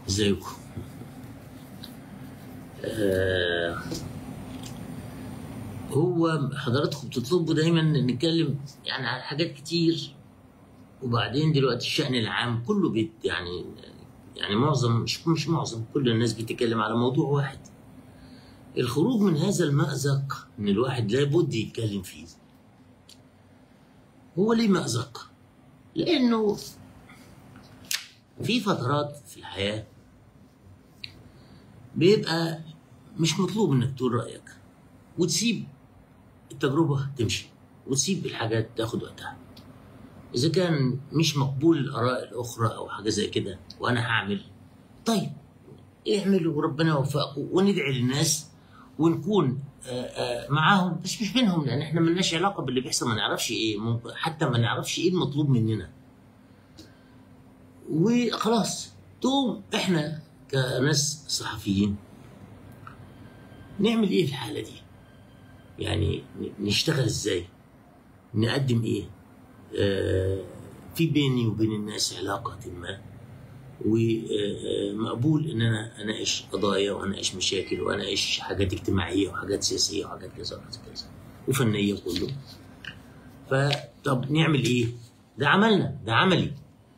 ازيكم آه هو حضراتكم بتطلبوا دايما نتكلم يعني عن حاجات كتير وبعدين دلوقتي الشأن العام كله بيت يعني يعني معظم مش مش معظم كل الناس بتتكلم على موضوع واحد الخروج من هذا المأزق ان الواحد لابد يتكلم فيه هو ليه مأزق لانه في فترات في الحياة بيبقى مش مطلوب انك تقول رأيك وتسيب التجربة تمشي وتسيب الحاجات تاخد وقتها إذا كان مش مقبول الآراء الأخرى أو حاجة زي كده وأنا هعمل طيب اعملوا وربنا يوفقكم وندعي للناس ونكون آآ آآ معاهم بس مش منهم لأن إحنا ملناش علاقة باللي بيحصل ما نعرفش إيه ممكن حتى ما نعرفش إيه المطلوب مننا وخلاص تقوم إحنا كناس صحفيين نعمل إيه في الحالة دي؟ يعني نشتغل إزاي؟ نقدم إيه؟ آه في بيني وبين الناس علاقة ما ومقبول ان انا اناقش قضايا واناقش مشاكل واناقش حاجات اجتماعيه وحاجات سياسيه وحاجات كذا وحاجات كذا وفنيه كله فطب نعمل ايه؟ ده عملنا ده عملي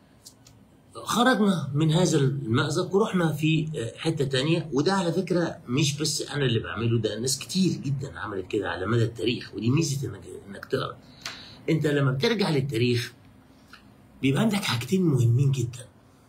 خرجنا من هذا المأزق ورحنا في حتة تانية وده على فكرة مش بس أنا اللي بعمله ده ناس كتير جدا عملت كده على مدى التاريخ ودي ميزة إنك إنك تقرا أنت لما بترجع للتاريخ بيبقى عندك حاجتين مهمين جدا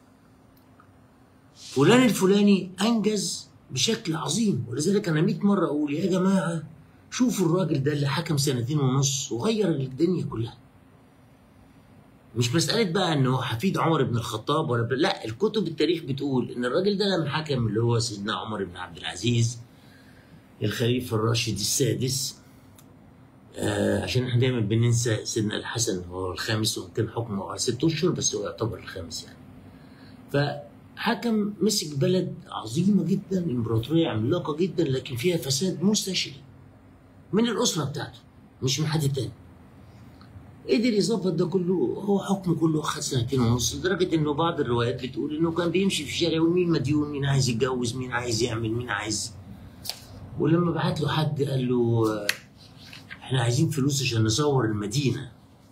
فلان الفلاني انجز بشكل عظيم ولذلك انا 100 مره اقول يا جماعه شوفوا الراجل ده اللي حكم سنتين ونص وغير الدنيا كلها مش مسألة بقى انه حفيد عمر بن الخطاب ولا ب... لا الكتب التاريخ بتقول ان الراجل ده لما حكم اللي هو سيدنا عمر بن عبد العزيز الخليفة الراشد السادس آه عشان احنا دايما بننسى سيدنا الحسن هو الخامس وان كان حكمه على ست اشهر بس هو يعتبر الخامس يعني. ف حكم مسك بلد عظيمه جدا امبراطوريه عملاقه جدا لكن فيها فساد مستشري من الاسره بتاعته مش من حد تاني قدر يظبط ده كله هو حكمه كله اخد سنتين ونص لدرجه انه بعض الروايات بتقول انه كان بيمشي في الشارع ومين مديون مين عايز يتجوز مين عايز يعمل مين عايز ولما بعت له حد قال له احنا عايزين فلوس عشان نصور المدينه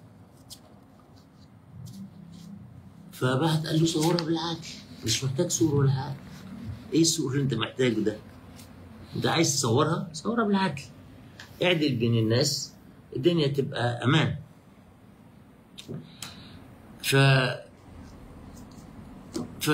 فبعت قال له صورها بالعدل مش محتاج صورة ولا حاجة ايه الصورة اللي انت محتاجه ده انت عايز تصورها صورها بالعدل اعدل بين الناس الدنيا تبقى امان ف ف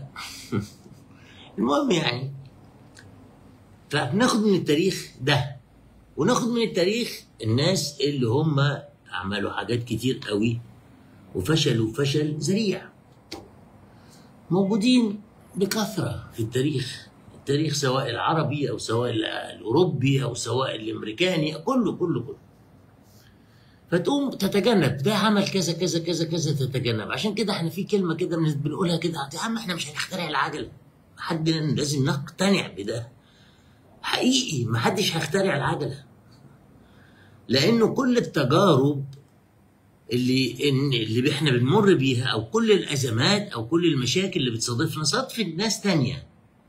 المهم يعني فبناخد من التاريخ ده وناخد من التاريخ الناس اللي هم عملوا حاجات كتير قوي وفشلوا فشل ذريع موجودين بكثرة في التاريخ التاريخ سواء العربي أو سواء الأوروبي أو سواء الأمريكاني كله كله كله فتقوم تتجنب ده عمل كذا كذا كذا كذا تتجنب عشان كده احنا في كلمة كده بنقولها كده يا عم احنا مش هنخترع العجلة حد لازم نقتنع بده حقيقي ما حدش هيخترع العجلة لأنه كل التجارب اللي إن اللي احنا بنمر بيها او كل الازمات او كل المشاكل اللي بتصادفنا صادفت ناس تانية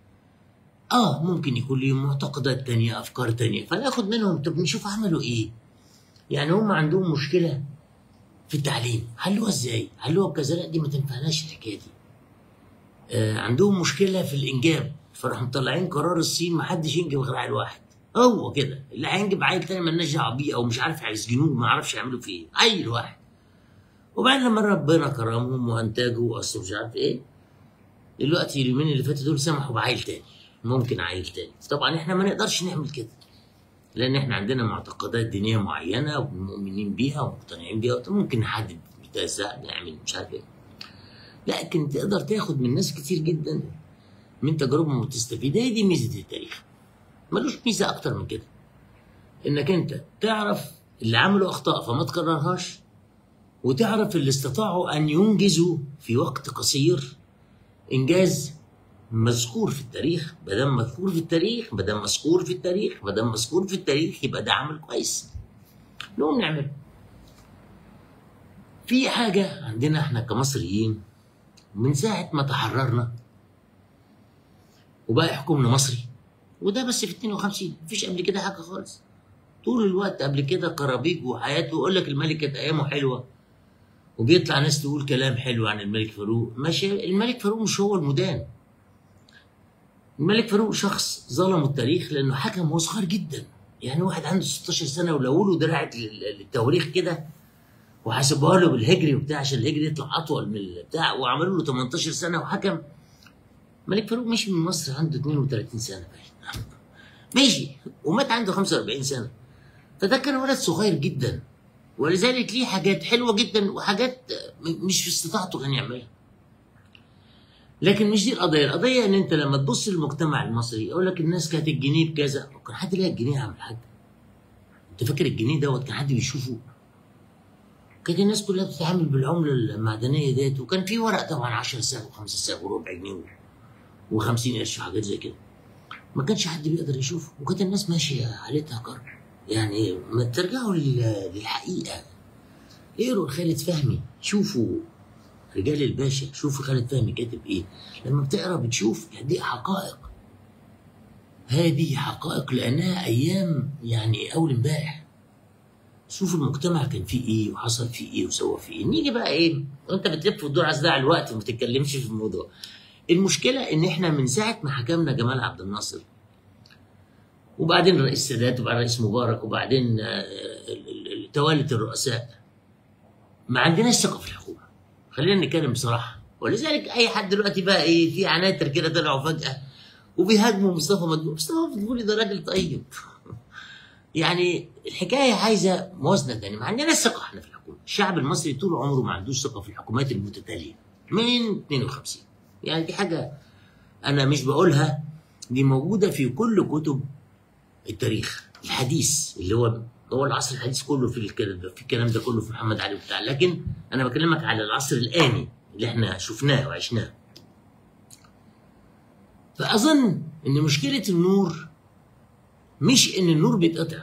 اه ممكن يكون ليهم معتقدات تانية افكار تانية فناخد منهم طب نشوف عملوا ايه يعني هم عندهم مشكلة في التعليم حلوها ازاي حلوها بكذا لا دي ما تنفعناش الحكاية دي آه عندهم مشكلة في الانجاب فراحوا مطلعين قرار الصين ما حدش ينجب غير عيل واحد هو كده اللي هينجب عيل تاني مالناش دعوه بيه او مش عارف هيسجنوه ما اعرفش يعملوا فيه ايه عيل واحد وبعدين لما ربنا كرمهم وانتجوا واصل مش عارف ايه دلوقتي اليومين اللي فاتوا دول سمحوا بعيل تاني ممكن عيل تاني طبعا احنا ما نقدرش نعمل كده لان احنا عندنا معتقدات دينيه معينه ومؤمنين بيها ومقتنعين بيها ممكن نحدد ده نعمل مش عارف ايه لكن تقدر تاخد من ناس كتير جدا من تجاربهم وتستفيد هي دي ميزه التاريخ ملوش ميزه اكتر من كده انك انت تعرف اللي عملوا اخطاء فما تكررهاش وتعرف اللي استطاعوا ان ينجزوا في وقت قصير انجاز مذكور في التاريخ ما دام مذكور في التاريخ ما دام مذكور في التاريخ ما دام مذكور في التاريخ يبقى ده عمل كويس نقوم نعمله في حاجة عندنا احنا كمصريين من ساعة ما تحررنا وبقى يحكمنا مصري وده بس في 52 مفيش قبل كده حاجه خالص طول الوقت قبل كده كرابيج وحياته يقول لك الملك كانت ايامه حلوه وبيطلع ناس تقول كلام حلو عن الملك فاروق ماشي الملك فاروق مش هو المدان الملك فاروق شخص ظلم التاريخ لانه حكم وهو صغير جدا يعني واحد عنده 16 سنه ولو له دراعه لل- للتواريخ كده وحسبوها له بالهجري وبتاع عشان الهجري يطلع اطول من البتاع وعملوا له 18 سنه وحكم الملك فاروق مشي من مصر عنده 32 سنه باين ماشي ومات عنده 45 سنه فده كان ولد صغير جدا ولذلك ليه حاجات حلوه جدا وحاجات م- مش في استطاعته كان يعملها لكن مش دي القضيه القضيه ان انت لما تبص للمجتمع المصري يقول لك الناس كانت الجنيه بكذا كان حد لقى الجنيه يا عم الحاج انت فاكر الجنيه دوت كان حد بيشوفه كانت الناس كلها بتتعامل بالعمله المعدنيه ديت وكان في ورق طبعا 10 ساغ و5 ساغ وربع جنيه و50 قرش وحاجات زي كده ما كانش حد بيقدر يشوفه وكانت الناس ماشيه حالتها كرب يعني ما ترجعوا لل- للحقيقه اقروا خالد فهمي شوفوا رجال الباشا شوفوا خالد فهمي كاتب ايه لما بتقرا بتشوف دي حقائق هذه حقائق لانها ايام يعني اول امبارح شوف المجتمع كان فيه ايه وحصل فيه ايه وسوى فيه ايه نيجي بقى ايه وانت بتلف وتدور على صداع الوقت وما تتكلمش في الموضوع المشكله ان احنا من ساعه ما حكمنا جمال عبد الناصر وبعدين رئيس السادات وبعدين رئيس مبارك وبعدين آه، ال- ال- ال- توالت الرؤساء ما عندناش ثقه في الحكومه خلينا نتكلم بصراحه ولذلك اي حد دلوقتي بقى ايه في عناتر كده طلعوا فجاه وبيهاجموا مصطفى مدبولي مصطفى مدبولي ده راجل طيب يعني الحكايه عايزه موازنه تانية ما عندناش ثقه احنا في الحكومه الشعب المصري طول عمره ما عندوش ثقه في الحكومات المتتاليه من 52 يعني دي حاجه انا مش بقولها دي موجوده في كل كتب التاريخ الحديث اللي هو هو العصر الحديث كله في الكلام ده في الكلام ده كله في محمد علي وبتاع لكن انا بكلمك على العصر الاني اللي احنا شفناه وعشناه فاظن ان مشكله النور مش ان النور بيتقطع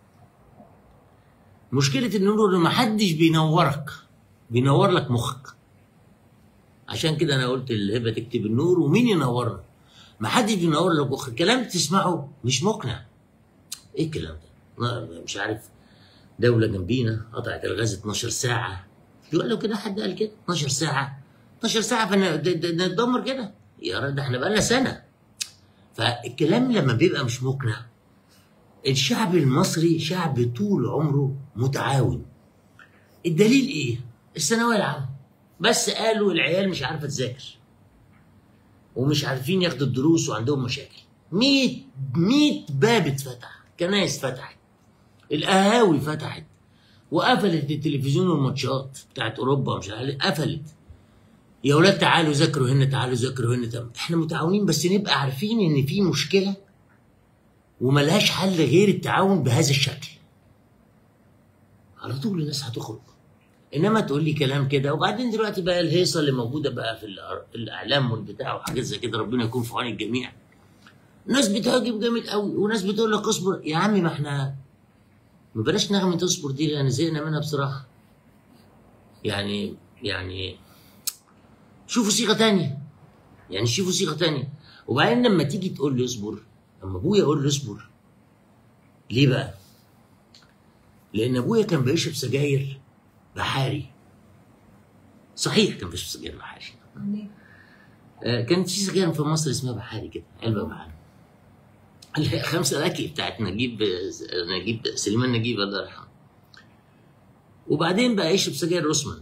مشكله النور ان محدش بينورك بينور لك مخك عشان كده انا قلت الهبه تكتب النور ومين ينورنا محدش بينور لك مخك الكلام تسمعه مش مقنع ايه الكلام ده ما- مش عارف دولة جنبينا قطعت الغاز 12 ساعة يقول له كده حد قال كده 12 ساعة 12 ساعة فنتدمر كده يا راجل ده احنا بقالنا سنة فالكلام لما بيبقى مش مقنع الشعب المصري شعب طول عمره متعاون الدليل ايه؟ الثانوية العامة بس قالوا العيال مش عارفة تذاكر ومش عارفين ياخدوا الدروس وعندهم مشاكل 100 100 باب اتفتح كنايس فتحت القهاوي فتحت وقفلت التلفزيون والماتشات بتاعت اوروبا مش عارف قفلت يا اولاد تعالوا ذاكروا هنا تعالوا ذاكروا هنا طب احنا متعاونين بس نبقى عارفين ان في مشكله وملهاش حل غير التعاون بهذا الشكل على طول الناس هتخرج انما تقول لي كلام كده وبعدين دلوقتي بقى الهيصه اللي موجوده بقى في الأر- الاعلام والبتاع وحاجات زي كده ربنا يكون في عون الجميع ناس بتهاجم جامد قوي وناس بتقول لك اصبر يا عمي ما احنا ما بلاش نغمة اصبر دي لان زهقنا منها بصراحه يعني يعني شوفوا صيغه تانية يعني شوفوا صيغه تانية وبعدين لما تيجي تقول لي اصبر لما ابويا يقول لي اصبر ليه بقى؟ لان ابويا كان بيشرب سجاير بحاري صحيح كان بيشرب سجاير بحاري آه، كانت في سجاير في مصر اسمها بحاري كده علبه بحاري اللي هي خمسه لاكي بتاعت نجيب نجيب سليمان نجيب الله يرحمه وبعدين بقى يشرب سجاير روسمان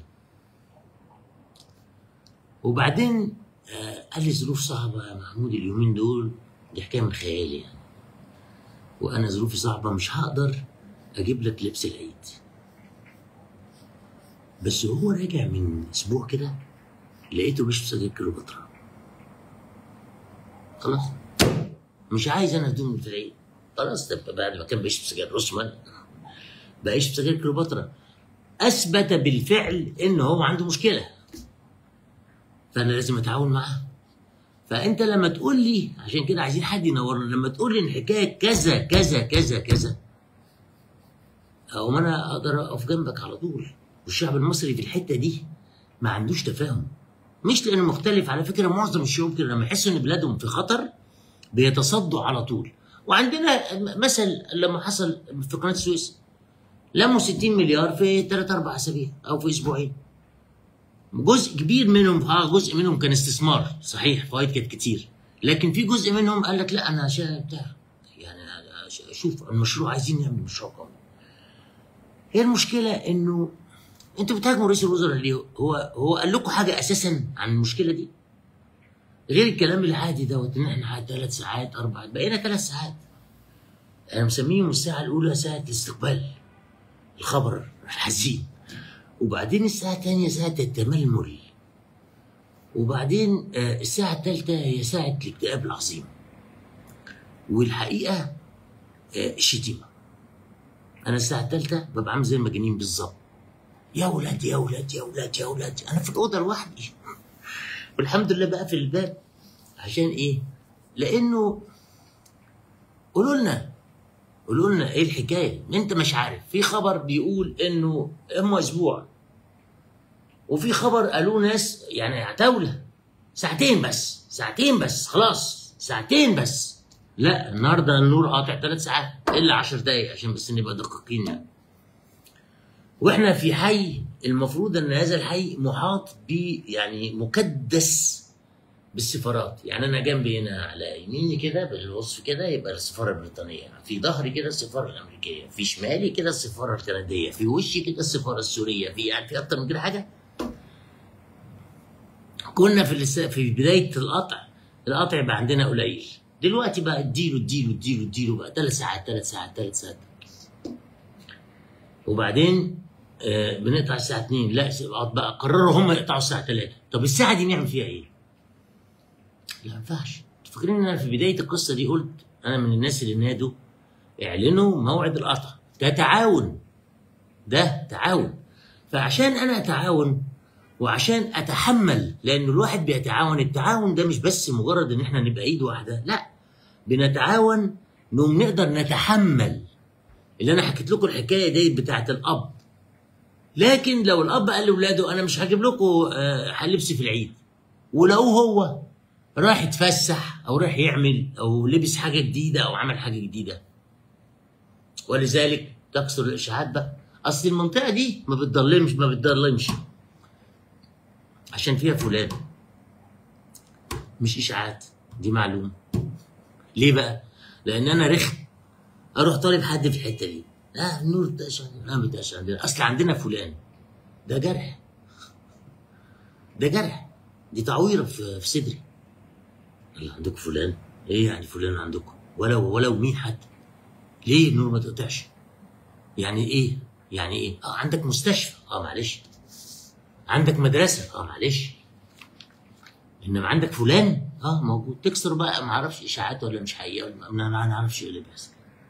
وبعدين آه، قال لي ظروف صعبه يا محمود اليومين دول دي حكايه من خيالي يعني وانا ظروفي صعبه مش هقدر اجيب لك لبس العيد بس هو راجع من اسبوع كده لقيته بيشرب سجاير كليوباترا خلاص مش عايز انا هدوم في العيد خلاص طب بعد ما كان بيشرب سجاير روسمان بقى يشرب سجاير كليوباترا اثبت بالفعل ان هو عنده مشكله فانا لازم اتعاون معاه فانت لما تقول لي عشان كده عايزين حد ينورنا لما تقول لي ان حكايه كذا كذا كذا كذا او ما انا اقدر اقف جنبك على طول والشعب المصري في الحته دي ما عندوش تفاهم مش لانه مختلف على فكره معظم الشعوب كده لما يحسوا ان بلادهم في خطر بيتصدوا على طول وعندنا مثل لما حصل في قناه السويس لموا 60 مليار في 3 4 اسابيع او في اسبوعين جزء كبير منهم اه جزء منهم كان استثمار صحيح فوائد كانت كتير لكن في جزء منهم قال لك لا انا عشان بتاع يعني أنا اشوف المشروع عايزين نعمل مشروع قومي هي المشكله انه انتوا بتهاجموا رئيس الوزراء ليه؟ هو هو قال لكم حاجه اساسا عن المشكله دي؟ غير الكلام العادي دوت ان احنا ثلاث ساعات اربع بقينا ثلاث ساعات انا مسميهم الساعه الاولى ساعه الاستقبال الخبر الحزين وبعدين الساعه الثانيه ساعه التململ وبعدين آه، الساعه الثالثه هي ساعه الاكتئاب العظيم والحقيقه آه، الشتيمه انا الساعه الثالثه ببقى عامل زي المجانين بالظبط يا ولاد يا ولاد يا ولاد يا ولاد انا في الاوضه لوحدي والحمد لله بقى في الباب عشان ايه لانه قولوا لنا قولوا لنا ايه الحكايه انت مش عارف في خبر بيقول انه هم اسبوع وفي خبر قالوه ناس يعني عتاوله ساعتين بس ساعتين بس خلاص ساعتين بس لا النهارده النور قاطع ثلاث ساعات الا 10 دقايق عشان بس نبقى دقيقين يعني واحنا في حي المفروض ان هذا الحي محاط ب يعني مكدس بالسفارات يعني انا جنبي هنا على يميني كده بالوصف كده يبقى السفاره البريطانيه في ظهري كده السفاره الامريكيه في شمالي كده السفاره الكنديه في وشي كده السفاره السوريه في يعني في اكتر من كده حاجه كنا في الاس- في بدايه القطع القطع يبقى عندنا قليل دلوقتي بقى اديله اديله اديله اديله بقى ثلاث ساعات ثلاث ساعات ثلاث ساعات وبعدين آه بنقطع الساعه 2 لا بقى قرروا هم يقطعوا الساعه 3 طب الساعه دي نعمل فيها ايه؟ لا ما ينفعش فاكرين ان انا في بدايه القصه دي قلت انا من الناس اللي نادوا اعلنوا موعد القطع ده تعاون ده تعاون فعشان انا اتعاون وعشان اتحمل لان الواحد بيتعاون التعاون ده مش بس مجرد ان احنا نبقى ايد واحده لا بنتعاون انهم نقدر نتحمل اللي انا حكيت لكم الحكايه دي بتاعت الاب لكن لو الاب قال لاولاده انا مش هجيب لكم آه، لبس في العيد ولو هو راح يتفسح او راح يعمل او لبس حاجه جديده او عمل حاجه جديده ولذلك تكثر الاشاعات بقى اصل المنطقه دي ما بتضلمش ما بتضلمش عشان فيها فلان مش اشاعات دي معلومه ليه بقى لان انا رخم اروح طالب حد في الحته دي لا النور ده عشان لا ما بيتقاش عندنا اصل عندنا فلان ده جرح ده جرح دي تعويره في, في صدري الله عندكم فلان ايه يعني فلان عندكم ولو ولو مين حتى ليه النور ما تقطعش يعني ايه يعني ايه اه عندك مستشفى اه معلش عندك مدرسه اه معلش انما عندك فلان اه موجود تكسر بقى ما اعرفش اشاعات ولا مش حقيقه ولا ما ما نعرفش ايه اللي بيحصل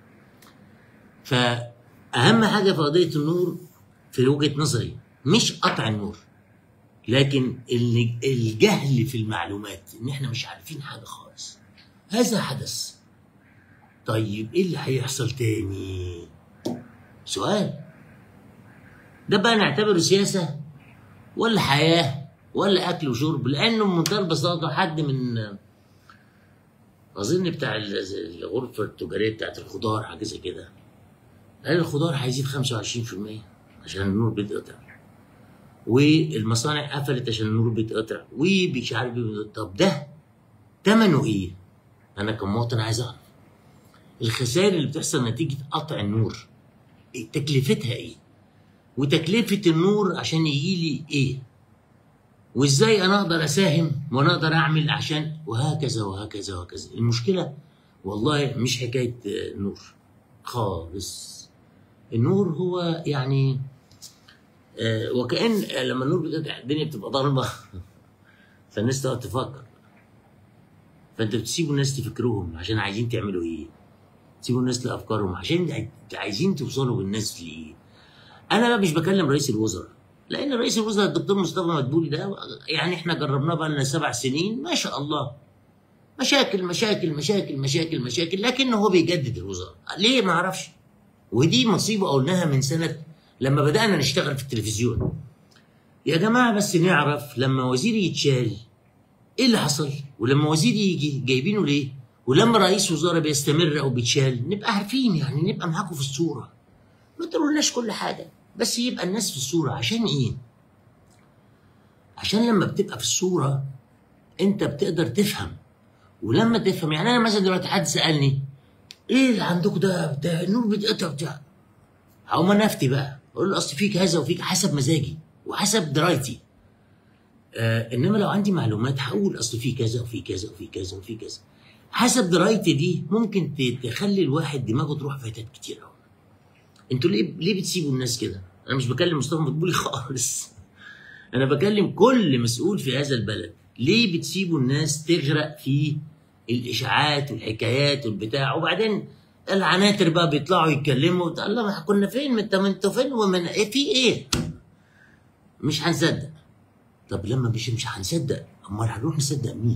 فاهم حاجه في قضيه النور في وجهه نظري مش قطع النور لكن ال- الجهل في المعلومات ان احنا مش عارفين حاجه خالص هذا حدث طيب ايه اللي هيحصل تاني سؤال ده بقى نعتبره سياسه ولا حياه ولا اكل وشرب لانه بمنتهى البساطه حد من اظن بتاع ال- الغرفه التجاريه بتاعت الخضار حاجه زي كده قال الخضار هيزيد 25% عشان النور بيتقطع والمصانع قفلت عشان النور بيتقطع ومش عارف إيه. طب ده ثمنه ايه؟ انا كمواطن عايز اعرف الخسائر اللي بتحصل نتيجه قطع النور إيه تكلفتها ايه؟ وتكلفه النور عشان يجي لي ايه؟ وازاي انا اقدر اساهم وانا اقدر اعمل عشان وهكذا وهكذا وهكذا المشكله والله مش حكايه آه، نور خالص النور هو يعني آه، وكأن لما النور بيتقطع الدنيا بتبقى ضلمة فالناس تقعد تفكر فانت بتسيبوا الناس تفكرهم عشان عايزين تعملوا ايه تسيبوا الناس لافكارهم عشان عايزين توصلوا بالناس لايه انا بقى مش بكلم رئيس الوزراء لان رئيس الوزراء الدكتور مصطفى مدبولي ده يعني احنا جربناه بقى لنا سبع سنين ما شاء الله مشاكل مشاكل مشاكل مشاكل مشاكل لكنه هو بيجدد الوزاره ليه ما اعرفش ودي مصيبه قلناها من سنه لما بدانا نشتغل في التلفزيون يا جماعه بس نعرف لما وزير يتشال ايه اللي حصل ولما وزير يجي جايبينه ليه ولما رئيس وزراء بيستمر او بيتشال نبقى عارفين يعني نبقى معاكم في الصوره ما تقولناش كل حاجه بس يبقى الناس في الصوره عشان ايه عشان لما بتبقى في الصوره انت بتقدر تفهم ولما تفهم يعني انا مثلا دلوقتي حد سالني ايه اللي عندكم ده بتاع النور بيتقطع بتاع هقوم انا افتي بقى اقول له اصل في كذا وفي كذا، حسب مزاجي وحسب درايتي آه انما لو عندي معلومات هقول اصل في كذا وفي كذا وفي كذا وفي كذا حسب درايتي دي ممكن ت- تخلي الواحد دماغه تروح في حتت كتير قوي انتوا ليه ليه بتسيبوا الناس كده انا مش بكلم مصطفى مدبولي خالص انا بكلم كل مسؤول في هذا البلد ليه بتسيبوا الناس تغرق في الاشاعات والحكايات والبتاع وبعدين العناتر بقى بيطلعوا يتكلموا وت- الله ما كنا فين من ما انتوا فين ومن ايه في ايه مش هنصدق طب لما مش مش هنصدق امال هنروح نصدق مين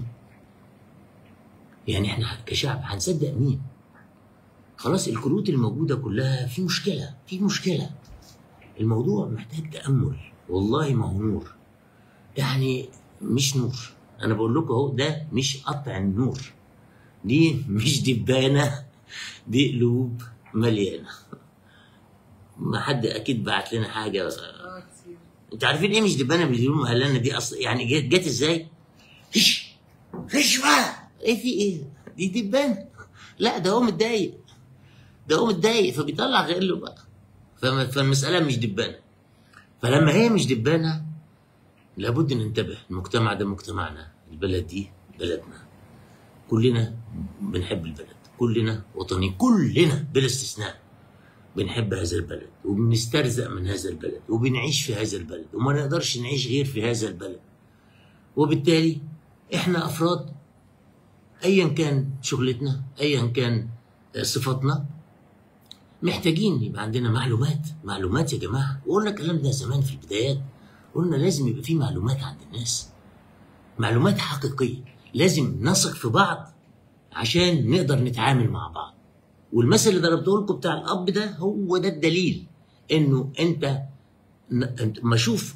يعني احنا كشعب هنصدق مين خلاص الكروت الموجوده كلها في مشكله في مشكله الموضوع محتاج تامل والله ما هو نور يعني مش نور انا بقول لكم اهو ده مش قطع النور دي مش دبانه دي قلوب مليانه ما حد اكيد بعت لنا حاجه اه كتير انت عارفين ايه مش دبانه بالقلوب مهلانه دي اصلا يعني جت, جت ازاي؟ هش هش بقى ايه في ايه؟ دي دبانه لا ده هو متضايق ده هو متضايق فبيطلع غيره بقى فم- فالمساله مش دبانه فلما هي مش دبانه لابد ننتبه المجتمع ده مجتمعنا البلد دي بلدنا كلنا بنحب البلد كلنا وطني كلنا بلا استثناء بنحب هذا البلد وبنسترزق من هذا البلد وبنعيش في هذا البلد وما نقدرش نعيش غير في هذا البلد وبالتالي احنا افراد ايا كان شغلتنا ايا كان صفاتنا محتاجين يبقى عندنا معلومات معلومات يا جماعه وقلنا الكلام ده زمان في البدايات قلنا لازم يبقى في معلومات عند الناس معلومات حقيقيه لازم نثق في بعض عشان نقدر نتعامل مع بعض والمثل اللي ضربته لكم بتاع الاب ده هو ده الدليل انه انت ن- انت ما اشوف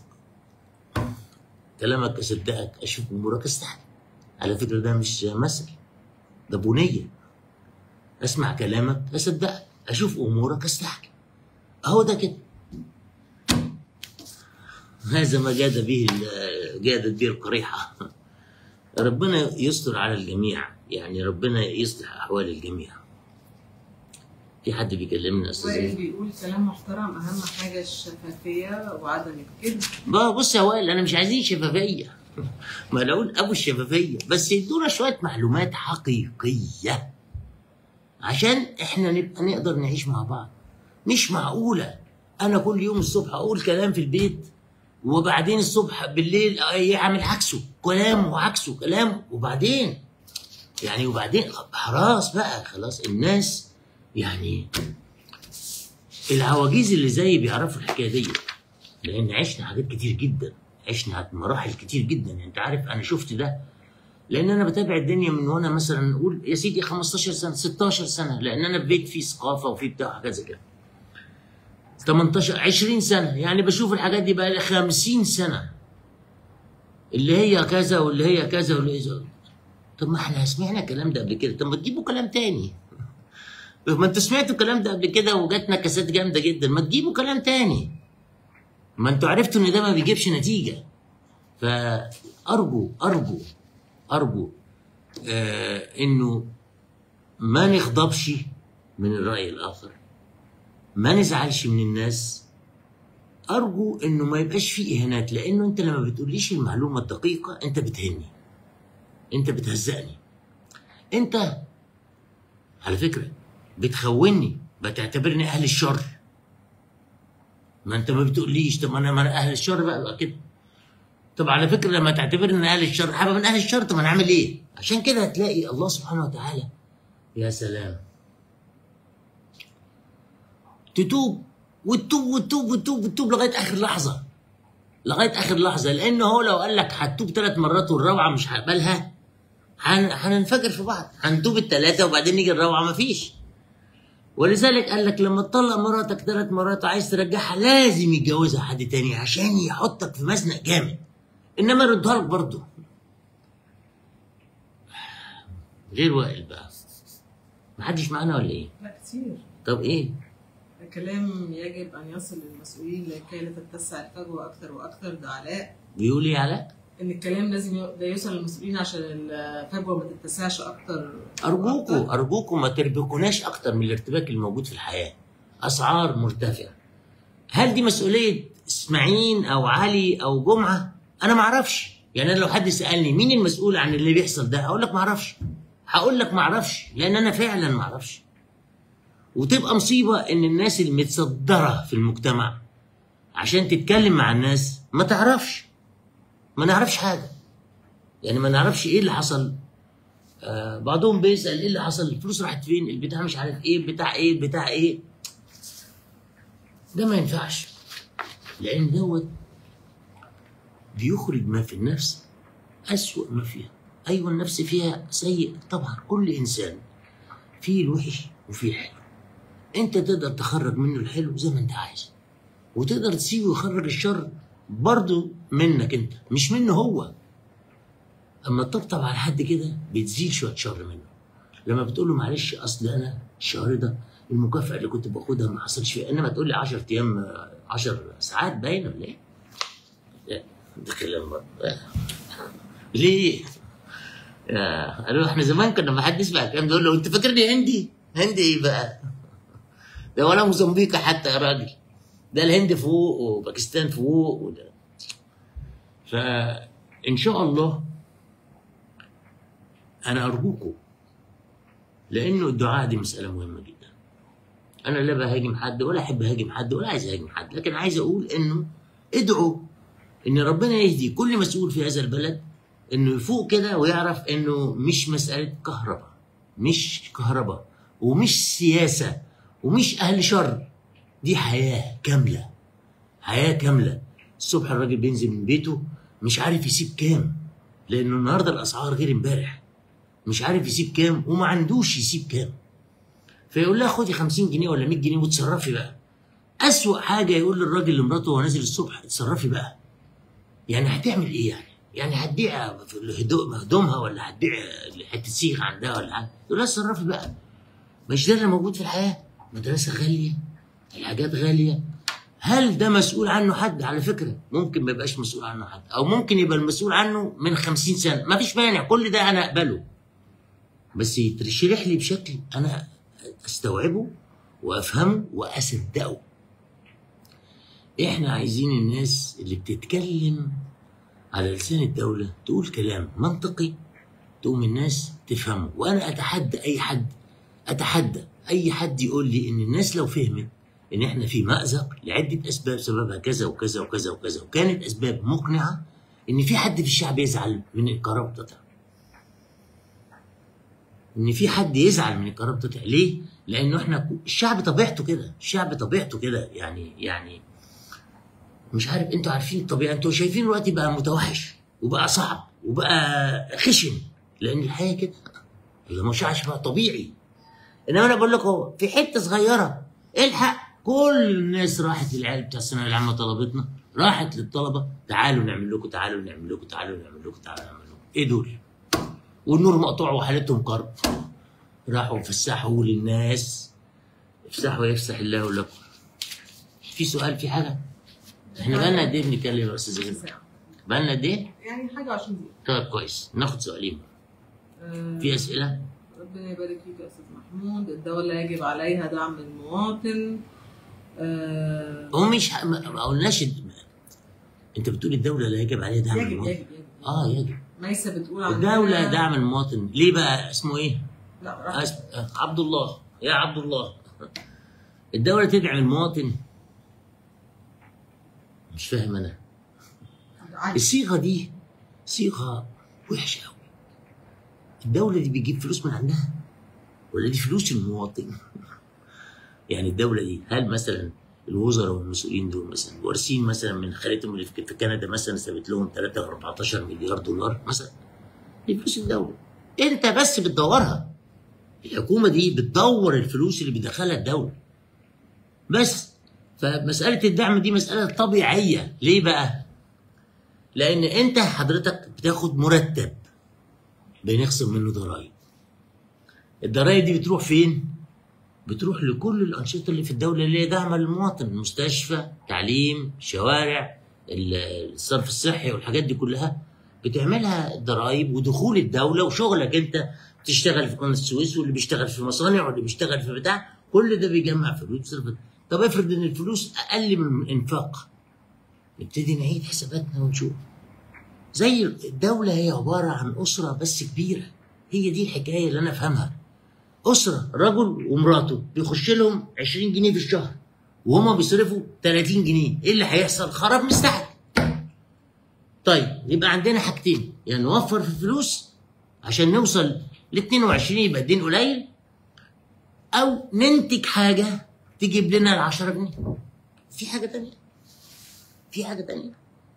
كلامك اصدقك اشوف امورك استحي على فكره ده مش مثل ده بنيه اسمع كلامك اصدقك اشوف امورك استحي اهو ده كده هذا ما جاد به ال- جادت به القريحه ربنا يستر على الجميع يعني ربنا يصلح احوال الجميع في حد بيكلمنا استاذ وائل إيه؟ بيقول كلام محترم اهم حاجه الشفافيه وعدم الكذب بقى بص يا وائل انا مش عايزين شفافيه ما انا اقول ابو الشفافيه بس يدونا شويه معلومات حقيقيه عشان احنا نبقى نقدر نعيش مع بعض مش معقوله انا كل يوم الصبح اقول كلام في البيت وبعدين الصبح بالليل يعمل عكسه كلام وعكسه كلام وبعدين يعني وبعدين خلاص بقى خلاص الناس يعني العواجيز اللي زي بيعرفوا الحكايه دي لان عشنا حاجات كتير جدا عشنا مراحل كتير جدا يعني انت عارف انا شفت ده لان انا بتابع الدنيا من وانا مثلا نقول يا سيدي 15 سنه 16 سنه لان انا في بيت فيه ثقافه وفيه بتاع حاجات زي كده 18 20 سنه يعني بشوف الحاجات دي بقى لي 50 سنه اللي هي كذا واللي هي كذا واللي هي كذا. طب ما احنا سمعنا الكلام ده قبل كده طب ما تجيبوا كلام تاني ما انتوا سمعتوا الكلام ده قبل كده وجاتنا كاسات جامده جدا ما تجيبوا كلام تاني ما انتوا عرفتوا ان ده ما بيجيبش نتيجه فارجو ارجو ارجو آه انه ما نغضبش من الراي الاخر ما نزعلش من الناس ارجو انه ما يبقاش فيه اهانات لانه انت لما بتقوليش المعلومه الدقيقه انت بتهني انت بتهزقني انت على فكره بتخوني بتعتبرني اهل الشر ما انت ما بتقوليش طب انا ما انا اهل الشر بقى, بقى كده طب على فكره لما تعتبرني اهل الشر حابب من اهل الشر طب انا اعمل ايه عشان كده هتلاقي الله سبحانه وتعالى يا سلام تتوب وتتوب وتتوب وتتوب وتتوب لغايه اخر لحظه لغايه اخر لحظه لانه هو لو قال لك هتوب ثلاث مرات والروعه مش هقبلها هن- هننفجر في بعض هنتوب الثلاثه وبعدين نيجي الروعه مفيش ولذلك قال لك لما تطلق مراتك ثلاث مرات وعايز ترجعها لازم يتجوزها حد تاني عشان يحطك في مزنق جامد انما يردها لك برضه غير وائل بقى محدش معانا ولا ايه لا كتير طب ايه الكلام يجب أن يصل للمسؤولين لكي لا تتسع الفجوة أكثر وأكثر ده علاء بيقول ايه علاء إن الكلام لازم ي- ده يوصل للمسؤولين عشان الفجوة ما تتسعش أكتر ارجوكوا وأكتر. ارجوكوا ما تربكوناش اكتر من الارتباك الموجود في الحياه اسعار مرتفعه هل دي مسؤوليه اسماعيل او علي او جمعه انا ما اعرفش يعني انا لو حد سالني مين المسؤول عن اللي بيحصل ده هقول لك ما اعرفش هقول لك ما اعرفش لان انا فعلا ما اعرفش وتبقى مصيبه ان الناس المتصدره في المجتمع عشان تتكلم مع الناس ما تعرفش ما نعرفش حاجه يعني ما نعرفش ايه اللي حصل آه بعضهم بيسال ايه اللي حصل الفلوس راحت فين البتاع مش عارف ايه بتاع ايه بتاع ايه ده ما ينفعش لان دوت بيخرج ما في النفس أسوأ ما فيها أيوة النفس فيها سيء طبعا كل إنسان فيه الوحش وفيه الحلو أنت تقدر تخرج منه الحلو زي ما أنت عايز وتقدر تسيبه يخرج الشر برضه منك أنت مش منه هو أما تطبطب على حد كده بتزيل شوية شر منه لما بتقول له معلش أصل أنا الشهر ده المكافأة اللي كنت باخدها ما حصلش فيها إنما تقول لي 10 أيام 10 ساعات باينة ولا إيه؟ لا ده كلام برضه ليه؟ يا قالوا احنا زمان كنا ما حد يسمع الكلام ده يقول له انت فاكرني هندي؟ هندي ايه بقى؟ ده ولا موزمبيق حتى يا راجل ده الهند فوق وباكستان فوق وده فان شاء الله انا ارجوكم لانه الدعاء دي مساله مهمه جدا انا لا بهاجم حد ولا احب اهاجم حد ولا عايز اهاجم حد لكن عايز اقول انه ادعوا ان ربنا يهدي كل مسؤول في هذا البلد انه يفوق كده ويعرف انه مش مساله كهرباء مش كهرباء ومش سياسه ومش اهل شر دي حياه كامله حياه كامله الصبح الراجل بينزل من بيته مش عارف يسيب كام لانه النهارده الاسعار غير امبارح مش عارف يسيب كام وما عندوش يسيب كام فيقول لها خدي 50 جنيه ولا 100 جنيه وتصرفي بقى أسوأ حاجة يقول للراجل لمراته وهو نازل الصبح اتصرفي بقى يعني هتعمل ايه يعني؟ يعني هتبيع في الهدوء هدومها ولا هتبيع حته سيخ عندها ولا حاجه؟ تقول لها اتصرفي بقى. مش ده اللي موجود في الحياه؟ مدرسه غاليه الحاجات غاليه هل ده مسؤول عنه حد على فكره؟ ممكن ما يبقاش مسؤول عنه حد او ممكن يبقى المسؤول عنه من خمسين سنه ما فيش مانع كل ده انا اقبله بس يتشرح لي بشكل انا استوعبه وافهمه واصدقه احنا عايزين الناس اللي بتتكلم على لسان الدولة تقول كلام منطقي تقوم الناس تفهمه وأنا أتحدى أي حد أتحدى أي حد يقول لي إن الناس لو فهمت إن إحنا في مأزق لعدة أسباب سببها كذا وكذا وكذا وكذا وكانت أسباب مقنعة إن في حد في الشعب يزعل من القرار بتاعها إن في حد يزعل من القرار بتاعها ليه؟ لأنه إحنا الشعب طبيعته كده الشعب طبيعته كده يعني يعني مش عارف انتوا عارفين الطبيعه انتوا شايفين الوقت بقى متوحش وبقى صعب وبقى خشن لان الحياه كده هي مش عايش بقى طبيعي انما انا بقول لك اهو في حته صغيره الحق كل الناس راحت للعيال بتاع الثانويه العامه طلبتنا راحت للطلبه تعالوا نعمل لكم تعالوا نعمل لكم تعالوا نعمل لكم تعالوا نعمل لكم ايه دول؟ والنور مقطوع وحالتهم كرب راحوا فسحوا للناس افسحوا يفسح الله لكم في سؤال في حاجه؟ احنا بقالنا قد ايه بنتكلم يا استاذ جميل؟ ساعة. بقالنا قد ايه؟ يعني حاجة 20 دقيقة طيب كويس ناخد سؤالين آه، في اسئله؟ ربنا يبارك فيك يا استاذ محمود الدولة يجب عليها دعم المواطن آه، هو مش ه- ما ما قلناش الد- انت بتقول الدوله لا يجب عليها دعم يجب المواطن يجب يجب اه يجب ميسة بتقول عن الدوله دعم المواطن ليه بقى اسمه ايه؟ لا راح أس... آه، عبد الله يا عبد الله الدوله تدعم المواطن مش فاهم انا عادي. الصيغه دي صيغه وحشه قوي الدوله دي بتجيب فلوس من عندها ولا دي فلوس المواطن يعني الدوله دي هل مثلا الوزراء والمسؤولين دول مثلا وارثين مثلا من خالتهم اللي في في كندا مثلا سابت لهم 3 14 مليار دولار مثلا دي فلوس الدوله انت بس بتدورها الحكومه دي بتدور الفلوس اللي بتدخلها الدوله بس فمساله الدعم دي مساله طبيعيه ليه بقى لان انت حضرتك بتاخد مرتب بنخصم منه ضرائب الضرايب دي بتروح فين؟ بتروح لكل الانشطه اللي في الدوله اللي هي داعمه للمواطن مستشفى تعليم شوارع ال- الصرف الصحي والحاجات دي كلها بتعملها الضرايب ودخول الدوله وشغلك انت بتشتغل في قناه السويس واللي بيشتغل في مصانع واللي بيشتغل في بتاع كل ده بيجمع فلوس بيصرف طب افرض ان الفلوس اقل من الانفاق نبتدي نعيد حساباتنا ونشوف زي الدولة هي عبارة عن أسرة بس كبيرة هي دي الحكاية اللي أنا أفهمها أسرة رجل ومراته بيخش لهم 20 جنيه في الشهر وهما بيصرفوا 30 جنيه إيه اللي هيحصل؟ خراب مستعد طيب يبقى عندنا حاجتين يا يعني نوفر في الفلوس عشان نوصل ل 22 يبقى الدين قليل أو ننتج حاجة تجيب لنا ال 10 جنيه في حاجة تانية في حاجة تانية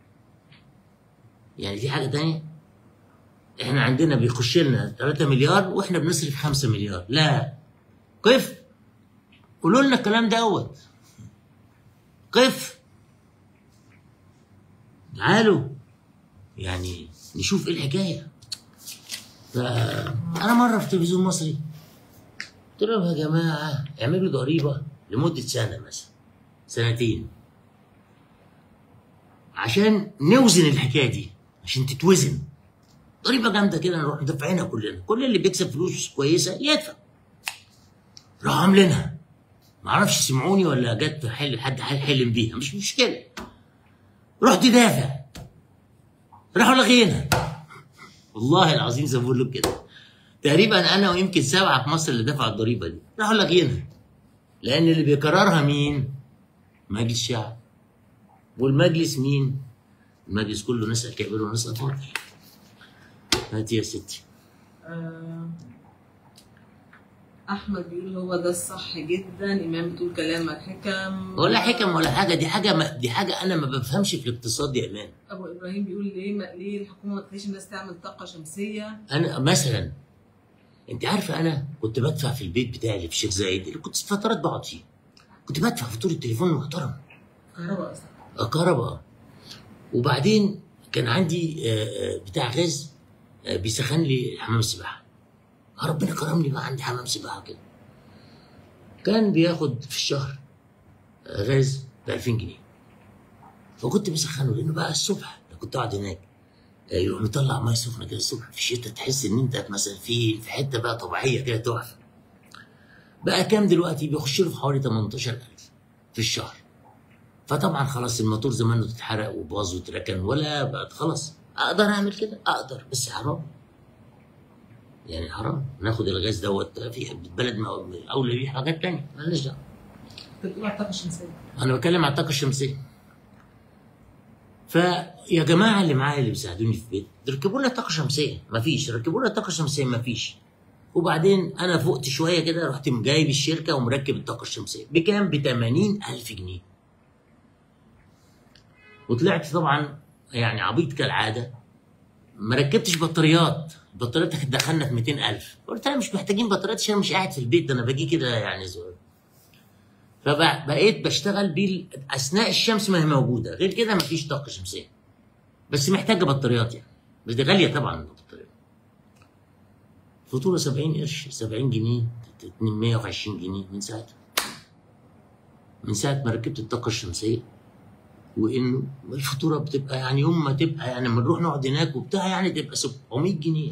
يعني في حاجة تانية احنا عندنا بيخش لنا 3 مليار واحنا بنصرف 5 مليار لا كيف قولوا لنا الكلام دوت كيف تعالوا يعني نشوف ايه الحكايه فانا مره في تلفزيون مصري قلت لهم يا جماعه اعملوا ضريبه لمده سنه مثلا سنتين عشان نوزن الحكايه دي عشان تتوزن ضريبه جامده كده نروح دافعينها كلنا كل اللي بيكسب فلوس كويسه يدفع راحوا عاملينها معرفش سمعوني ولا جت حل حد حلم بيها مش مشكله رحت دافع راحوا لغينا والله العظيم زي ما بقول لك كده تقريبا انا ويمكن سبعه في مصر اللي دفعوا الضريبه دي راحوا لغينا لان اللي بيقررها مين؟ مجلس الشعب والمجلس مين؟ المجلس كله ناس كبير وناس اطفال هاتي يا ستي آه، احمد بيقول هو ده الصح جدا ايمان بتقول كلامك حكم ولا حكم ولا حاجه دي حاجه ما دي حاجه انا ما بفهمش في الاقتصاد يا امان ابو ابراهيم بيقول ليه ما ليه الحكومه ما تخليش الناس تعمل طاقه شمسيه انا مثلا انت عارفه انا كنت بدفع في البيت بتاعي اللي في الشيخ زايد اللي كنت فترات بقعد فيه كنت بدفع فاتوره التليفون المحترم كهرباء اصلا كهرباء وبعدين كان عندي آه، آه، بتاع غاز آه، بيسخن لي حمام السباحه ربنا كرمني بقى عندي حمام سباحه كده كان بياخد في الشهر آه، غاز ب 2000 جنيه فكنت بسخنه لانه بقى الصبح أنا كنت قاعد هناك آه، يروح مطلع ميه سخنه كده الصبح في الشتاء تحس ان انت مثلا في في حته بقى طبيعيه كده تحفه بقى كام دلوقتي بيخش له في حوالي 18000 في الشهر فطبعا خلاص الموتور زمانه اتحرق وباظ واتركن ولا بقت خلاص اقدر اعمل كده اقدر بس حرام يعني حرام ناخد الغاز دوت في بلد ما- اولى بيه حاجات تانية مالناش دعوه انت بتقول على الطاقه الشمسيه انا بتكلم عن الطاقه الشمسيه فيا جماعه اللي معايا اللي بيساعدوني في البيت ركبوا لنا طاقه شمسيه مفيش ركبوا لنا طاقه شمسيه مفيش وبعدين انا فقت شويه كده رحت جايب الشركه ومركب الطاقه الشمسيه بكام ب 80000 جنيه وطلعت طبعا يعني عبيط كالعاده ما ركبتش بطاريات البطاريات دخلنا في 200000 قلت انا مش محتاجين بطاريات عشان أنا مش قاعد في البيت ده انا باجي كده يعني زور فبقيت بشتغل بيه اثناء الشمس ما هي موجوده غير كده مفيش طاقه شمسيه بس محتاجه بطاريات يعني بس دي غاليه طبعا البطاريات فاتوره 70 قرش 70 جنيه 120 جنيه من ساعتها من ساعه ما ركبت الطاقه الشمسيه وانه الفاتوره بتبقى يعني يوم ما تبقى يعني لما نروح نقعد هناك وبتاع يعني تبقى 700 جنيه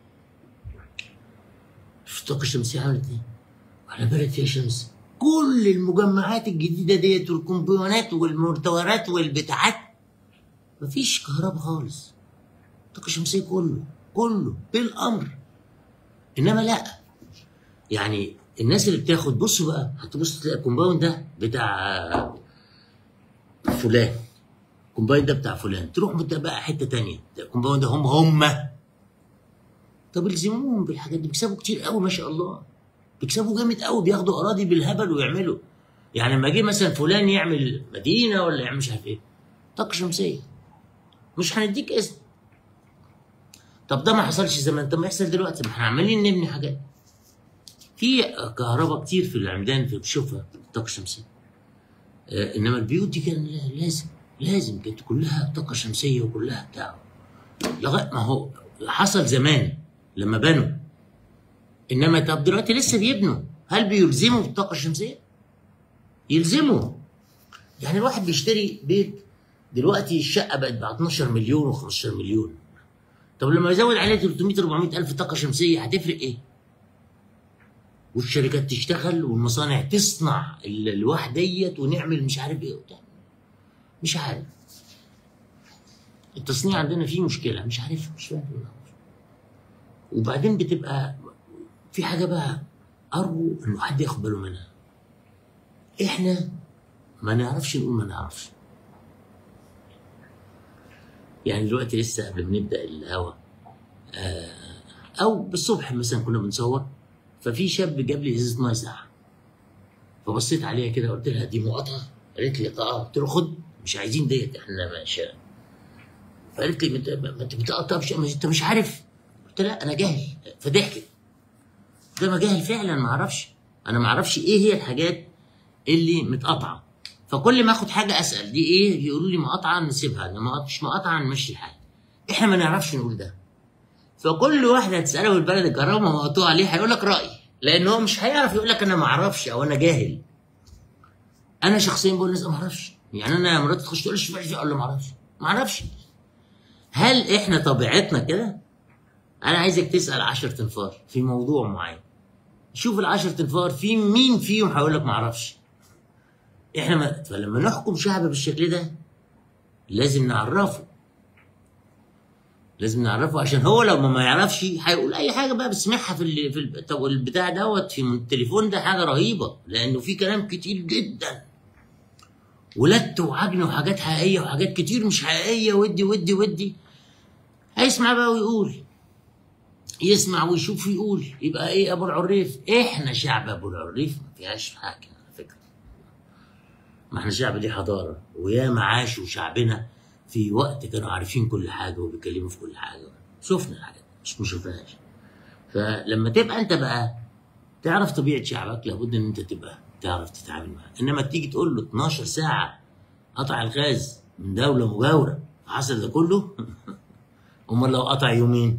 شوف الطاقه الشمسيه عملت ايه؟ على بلد فيها شمس كل المجمعات الجديده ديت والكومبيونات والمرتورات والبتاعات مفيش كهرباء خالص الطاقه الشمسيه كله كله بالامر انما لا يعني الناس اللي بتاخد بصوا بقى هتبص تلاقي الكومباوند ده بتاع فلان الكومباوند ده بتاع فلان تروح انت بقى حته تانية الكومباوند ده هم هم طب الزموهم بالحاجات دي بيكسبوا كتير قوي ما شاء الله بيكسبوا جامد قوي بياخدوا اراضي بالهبل ويعملوا يعني لما جه مثلا فلان يعمل مدينه ولا يعمل مش عارف ايه طاقه شمسيه مش هنديك اسم طب ده ما حصلش زمان طب ما يحصل دلوقتي ما احنا عمالين نبني حاجات في كهرباء كتير في العمدان في بتشوفها الطاقه الشمسيه آه، انما البيوت دي كان لازم لازم كانت كلها طاقه شمسيه وكلها بتاع لغايه ما هو حصل زمان لما بنوا انما طب دلوقتي لسه بيبنوا هل بيلزموا بالطاقه الشمسيه؟ يلزموا يعني الواحد بيشتري بيت دلوقتي الشقه بقت ب 12 مليون و15 مليون طب لما يزود عليه 300 400 الف طاقه شمسيه هتفرق ايه؟ والشركات تشتغل والمصانع تصنع ال- الواح ديت ونعمل مش عارف ايه وبتاع مش عارف التصنيع عندنا فيه مشكله مش عارف مش فاهم وبعدين بتبقى في حاجه بقى ارجو انه حد ياخد باله منها احنا ما نعرفش نقول ما نعرفش يعني دلوقتي لسه قبل ما نبدا الهوا آه او بالصبح مثلا كنا بنصور ففي شاب جاب لي ازازه ميه ساقعه فبصيت عليها كده قلت لها دي مقاطعه قالت لي اه قلت له خد مش عايزين ديت احنا ماشي فقالت لي ما انت ما انت بتقطع مش ما انت مش عارف قلت لها انا جاهل فضحكت ده ما جاهل فعلا ما اعرفش انا ما اعرفش ايه هي الحاجات اللي متقاطعه فكل ما اخد حاجه اسال دي ايه يقولوا لي مقاطعه نسيبها انا ما مش مقاطعه نمشي الحال احنا ما نعرفش نقول ده فكل واحد هتساله في البلد الكرامه مقطوع عليه هيقول لك رايي لان هو مش هيعرف يقول لك انا ما اعرفش او انا جاهل انا شخصيا بقول للناس ما اعرفش يعني انا مراتي تخش تقول لي شوف اقول له ما اعرفش ما اعرفش هل احنا طبيعتنا كده انا عايزك تسال 10 تنفار في موضوع معين شوف العشر تنفار في مين فيهم هيقول لك ما اعرفش احنا ما فلما نحكم شعب بالشكل ده لازم نعرفه لازم نعرفه عشان هو لو ما يعرفش هيقول اي حاجه بقى بسمعها في ال... في ال... طب البتاع دوت في التليفون ده حاجه رهيبه لانه في كلام كتير جدا ولت وعجن وحاجات حقيقيه وحاجات كتير مش حقيقيه ودي ودي ودي هيسمع بقى ويقول يسمع ويشوف ويقول يبقى ايه ابو العريف احنا شعب ابو العريف ما فيهاش حاجه على فكره ما احنا شعب دي حضاره وياما عاشوا شعبنا في وقت كانوا عارفين كل حاجه وبيتكلموا في كل حاجه شفنا الحاجات دي، مش ما شفناهاش فلما تبقى انت بقى تعرف طبيعه شعبك لابد ان انت تبقى تعرف تتعامل معاه انما تيجي تقول له 12 ساعه قطع الغاز من دوله مجاوره حصل ده كله امال لو قطع يومين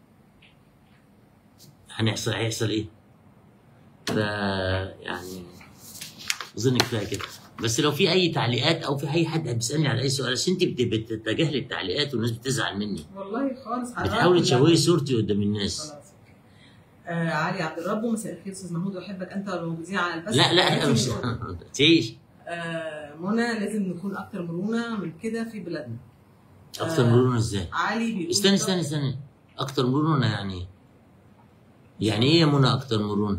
هنحصل هيحصل ايه؟ ف يعني اظن كفايه كده بس لو في اي تعليقات او في اي حد بيسالني على اي سؤال بس انت بت- بتتجاهلي التعليقات والناس بتزعل مني والله خالص حضرتك بتحاولي لا. تشوهي صورتي قدام الناس خلاص آه علي عبد الرب مساء الخير استاذ محمود واحبك انت والموجودين على البث لا لا لازم مش نكون- تعيش آه منى لازم نكون اكتر مرونه من كده في بلادنا اكتر آه. مرونه ازاي؟ علي بيقول استني استني استني اكتر مرونه يعني ايه؟ يعني ايه يا منى اكتر مرونه؟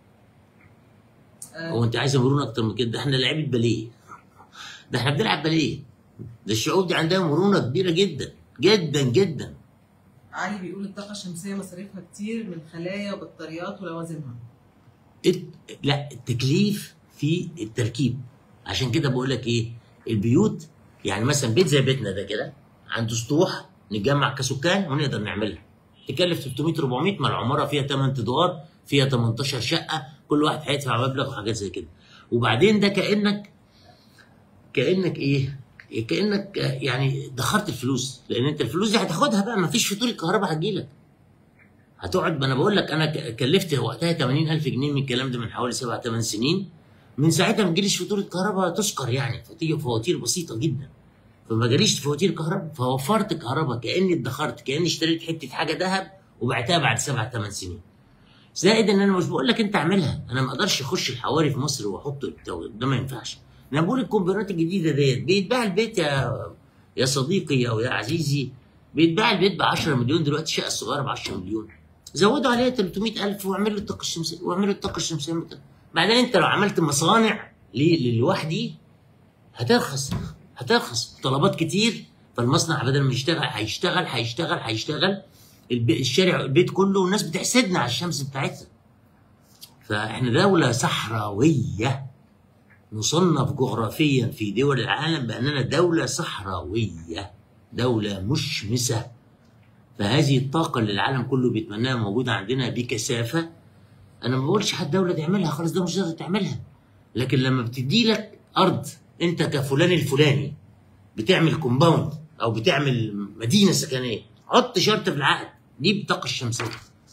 آه هو انت عايزه مرونه اكتر من كده ده احنا لعيبه باليه ده احنا بنلعب باليه ده الشعوب دي عندها مرونه كبيره جدا جدا جدا علي بيقول الطاقه الشمسيه مصاريفها كتير من خلايا وبطاريات ولوازمها الت... لا التكليف في التركيب عشان كده بقول لك ايه البيوت يعني مثلا بيت زي بيتنا ده كده عنده سطوح نتجمع كسكان ونقدر نعملها تكلف 300 400 ما العماره فيها 8 ادوار فيها 18 شقه كل واحد هيدفع مبلغ وحاجات زي كده وبعدين ده كانك كانك ايه كانك آه، يعني دخرت الفلوس لان انت الفلوس دي هتاخدها بقى ما فيش فاتوره كهرباء هتجيلك هتقعد ما انا بقول لك انا ك- كلفت وقتها 80000 جنيه من الكلام ده من حوالي 7 8 سنين من ساعتها ما جاليش فاتوره كهرباء تذكر يعني فتيجي فواتير بسيطه جدا فما جاليش فواتير كهرباء فوفرت كهرباء كاني ادخرت كاني اشتريت حته حاجه ذهب وبعتها بعد 7 8 سنين زائد ان انا مش بقول لك انت اعملها انا ما اقدرش اخش الحواري في مصر واحط التو- ده ما ينفعش انا بقول الكمبيوترات الجديده ديت بيتباع البيت يا يا صديقي او يا عزيزي بيتباع البيت ب 10 مليون دلوقتي الشقه الصغيره ب 10 مليون زودوا عليها 300000 واعملوا الطاقه الشمسيه واعملوا الطاقه الشمسيه مت- بعدين انت لو عملت مصانع ليه للوحدي هترخص هترخص طلبات كتير فالمصنع بدل ما يشتغل هيشتغل هيشتغل هيشتغل الب- الشارع البيت كله والناس بتحسدنا على الشمس بتاعتنا فاحنا دولة صحراوية نصنف جغرافيا في دول العالم بأننا دولة صحراوية دولة مشمسة فهذه الطاقة اللي العالم كله بيتمناها موجودة عندنا بكثافة أنا ما بقولش حد دولة تعملها خلاص ده مش هتقدر تعملها لكن لما بتدي لك أرض أنت كفلان الفلاني بتعمل كومباوند أو بتعمل مدينة سكنية حط شرط في العقد دي بالطاقة الشمسية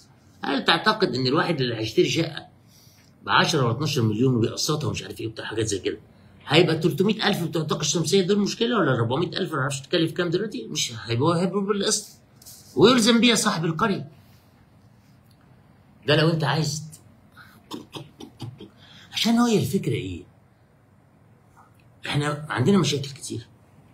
هل تعتقد ان الواحد اللي هيشتري شقه ب 10 ولا 12 مليون وبيقسطها ومش عارف ايه وبتاع حاجات زي كده هيبقى 300000 بتوع الطاقه الشمسيه دول مشكله ولا 400000 ما اعرفش تكلف كام دلوقتي مش هيبقوا هيبقوا بالقسط ويلزم بيها صاحب القريه ده لو انت عايز عشان هي الفكره ايه احنا عندنا مشاكل كتير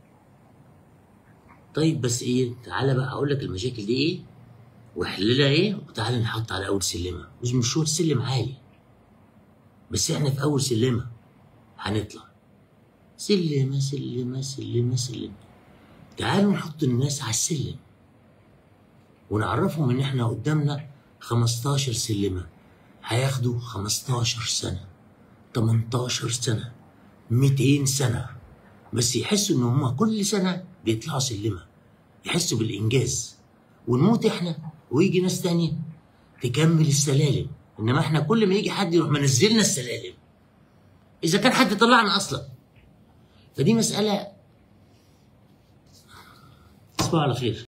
طيب بس ايه تعالى بقى اقول لك المشاكل دي ايه وحللها ايه وتعالى نحط على اول سلمه مش مشوار سلم عالي بس احنا في اول سلمه هنطلع سلمه سلمه سلمه سلمه تعالوا نحط الناس على السلم ونعرفهم ان احنا قدامنا 15 سلمه هياخدوا 15 سنه 18 سنه 200 سنه بس يحسوا ان هم كل سنه بيطلعوا سلمه يحسوا بالانجاز ونموت احنا ويجي ناس تانية تكمل السلالم انما احنا كل ما يجي حد يروح منزلنا السلالم اذا كان حد طلعنا اصلا فدي مساله تصبحوا على خير